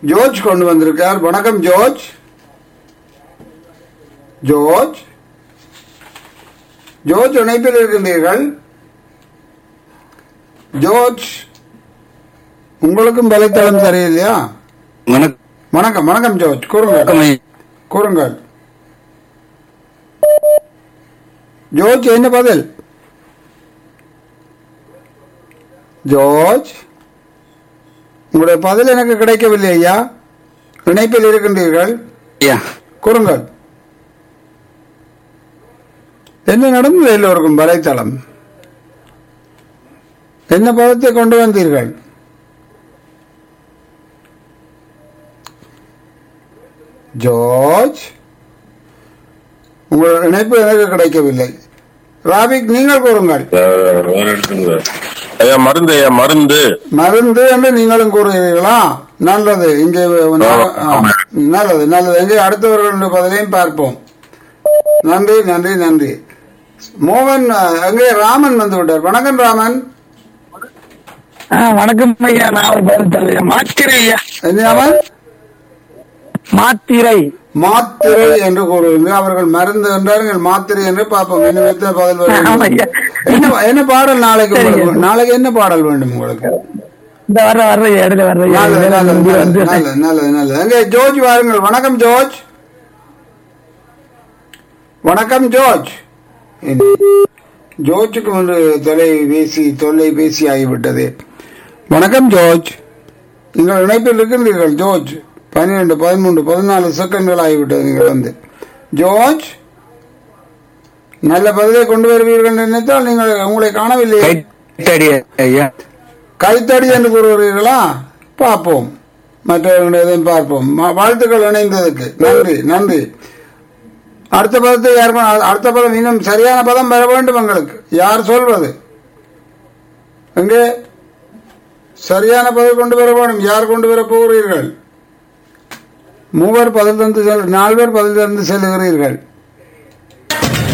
George கொண்டு வந்திருக்கார் வணக்கம் ஜோர்ஜ் ஜோர்ஜ் ஜோர்ஜ் இணைப்பில் இருக்கின்றீர்கள் ஜோர்ஜ் உங்களுக்கும் வலைத்தளம் சரியில்லையா வணக்கம் வணக்கம் வணக்கம் ஜோர்ஜ் கூறுங்கள் ஐயா. கூறுங்கள் ஜோர்ஜ் என்ன பதில் ஜோர்ஜ் உங்களுடைய பதில் எனக்கு கிடைக்கவில்லை ஐயா இணைப்பில் இருக்கின்றீர்கள் ஐயா கூறுங்கள் என்ன நடந்தது எல்லோருக்கும் வலைத்தளம் என்ன பதத்தை கொண்டு வந்தீர்கள் ஜோர்ஜ் உங்கள் இணைப்பு எனக்கு கிடைக்கவில்லை ராபிக் நீங்கள் கூறுங்கள் வேற வேற எடுத்துங்க ஐயா மருந்து ஐயா மருந்து மருந்து என்று நீங்களும் கூறுகிறீர்களா நல்லது இங்கே நான்- ஆ, ஆமா. நல்லது நல்லது இங்கே அடுத்தவர்களுடைய பதிலையும் பார்ப்போம் நன்றி நன்றி நன்றி மோகன் அங்கே ராமன் வந்து விட்டார் வணக்கம் ராமன் ஆ, வணக்கம் ஐயா நான் ஒரு பதில் தரேன். மாத்திரை ஐயா என்ன அவன் மாத்திரை மாத்திரை என்று கூறுகிறது அவர்கள் மருந்து என்றார்கள் மாத்திரை என்று பார்ப்போம் இன்னும் எத்தனை பதில் ஆமா வரும் ஐயா. என்ன என்ன பாடல் நாளைக்கு சரிங்க. உங்களுக்கு? நாளைக்கு என்ன பாடல் வேண்டும் உங்களுக்கு இந்த வர்ற வர்ற ஐயா, எடுக்க வர்ற ஐயா. நல்லது வேலை நல்லது முடிஞ்சு நல்லது வந்து நல்லது நல்லது நல்லது அங்கே ஜோர்ஜ் வாருங்கள் வணக்கம் ஜோர்ஜ் வணக்கம் ஜோர்ஜ் ஜோர்ஜுக்கு ஒன்று தொலைபேசி தொலைபேசி ஆகிவிட்டது வணக்கம் ஜோர்ஜ் நீங்கள் இணைப்பில் இருக்கின்றீர்கள் ஜோர்ஜ் பன்னிரண்டு பதிமூன்று பதினாலு செகண்ட்கள் ஆகிவிட்டது நீங்கள் வந்து ஜோர்ஜ் நல்ல பதிலை கொண்டு வருவீர்கள் என்று நினைத்தால் நீங்கள் உங்களை காணவில்லை கைத்தடி ஐயா கைத்தடி என்று கூறுகிறீர்களா பார்ப்போம் மற்றவர்களிடம் பார்ப்போம் ம- வாழ்த்துக்கள் இணைந்ததுக்கு நன்றி நன்றி அடுத்த பதத்தை யார் கொ- அடுத்த பதம் இன்னும் சரியான பதம் வர வேண்டும் உங்களுக்கு யார் சொல்வது எங்கே சரியான பதில் கொண்டு வர வேண்டும் யார் கொண்டு வர போகிறீர்கள் மூவர் பதில் தந்து செல் நால்வர் பதில் தந்து செல்லுகிறீர்கள்